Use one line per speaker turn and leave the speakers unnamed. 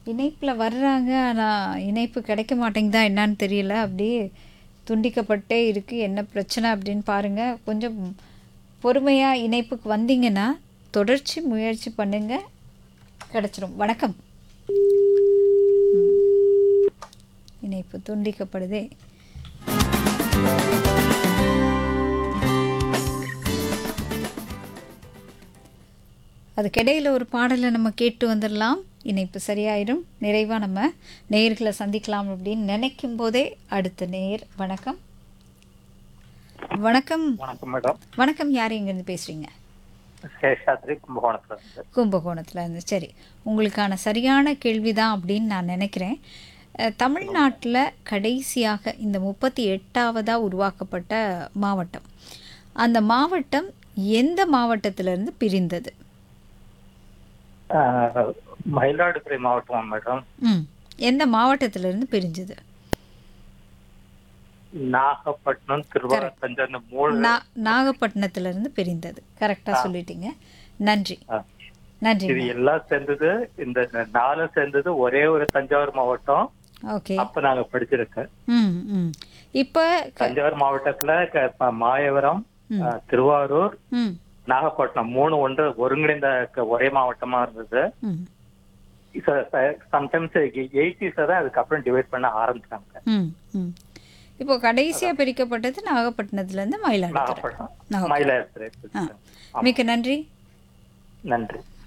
இணைப்பில் வர்றாங்க ஆனால் இணைப்பு கிடைக்க மாட்டேங்குதா என்னன்னு தெரியல அப்படியே துண்டிக்கப்பட்டே இருக்குது என்ன பிரச்சனை அப்படின்னு பாருங்கள் கொஞ்சம் பொறுமையாக இணைப்புக்கு வந்தீங்கன்னா தொடர்ச்சி முயற்சி பண்ணுங்க கிடச்சிரும் வணக்கம் ம். இணைப்பு துண்டிக்கப்படுதே அதுக்கிடையில் ஒரு பாடலை நம்ம கேட்டு வந்துடலாம் இணைப்பு சரியாயிடும் நிறைவாக நம்ம நேயர்களை சந்திக்கலாம் அப்படின்னு நினைக்கும் போதே அடுத்த நேயர் வணக்கம் வணக்கம்
வணக்கம் மேடம்
வணக்கம் யார் எங்கேருந்து பேசுகிறீங்க
சேஷாத்ரி கும்பகோணத்துல இருந்து
கும்பகோணத்தில் இருந்து சரி உங்களுக்கான சரியான கேள்வி தான் அப்படின்னு நான் நினைக்கிறேன் அஹ், தமிழ்நாட்டில் கடைசியாக இந்த முப்பத்தி எட்டாவதாக உருவாக்கப்பட்ட மாவட்டம் அந்த மாவட்டம் எந்த மாவட்டத்திலிருந்து பிரிந்தது
ஆஹ், மயிலாடுதுறை மாவட்டம் மேடம்
ம் எந்த மாவட்டத்திலிருந்து பிரிஞ்சது
நாகப்பட்டினம் திருவாரூர் தஞ்சாவூர் இந்த மூணு
நா நாகப்பட்டினத்திலிருந்து பிரிந்தது கரெக்டாக சொல்லிட்டீங்க நன்றி
ஆ.
நன்றி
இது எல்லாம் சேர்ந்தது இந்த நாலு சேர்ந்தது ஒரே ஒரு தஞ்சாவூர் மாவட்டம்
ஓகே
அப்ப நாங்க படிச்சிருக்கோம்
ம் ம் இப்போ
தஞ்சாவூர் மாவட்டத்துல க- ப- மாயவரம் ஆஹ், திருவாரூர்
ம்
நாகப்பட்டினம் மூணு ஒன்று ஒருங்கிணைந்த க- ஒரே மாவட்டமா இருந்தது
ம்
சம்டைம்ஸ் எயிட்டிஸ் தான் அதுக்கப்புறம் டிவைட் பண்ண ஆரம்பிச்சாங்க
ம் ம் இப்போ கடைசியாக பிரிக்கப்பட்டது நாகப்பட்டினத்துலேருந்து மயிலாடுதுறை
நாகப்பட்டினம்
Okay.
மயிலாடுதுறை
ஆ மிக்க நன்றி
நன்றி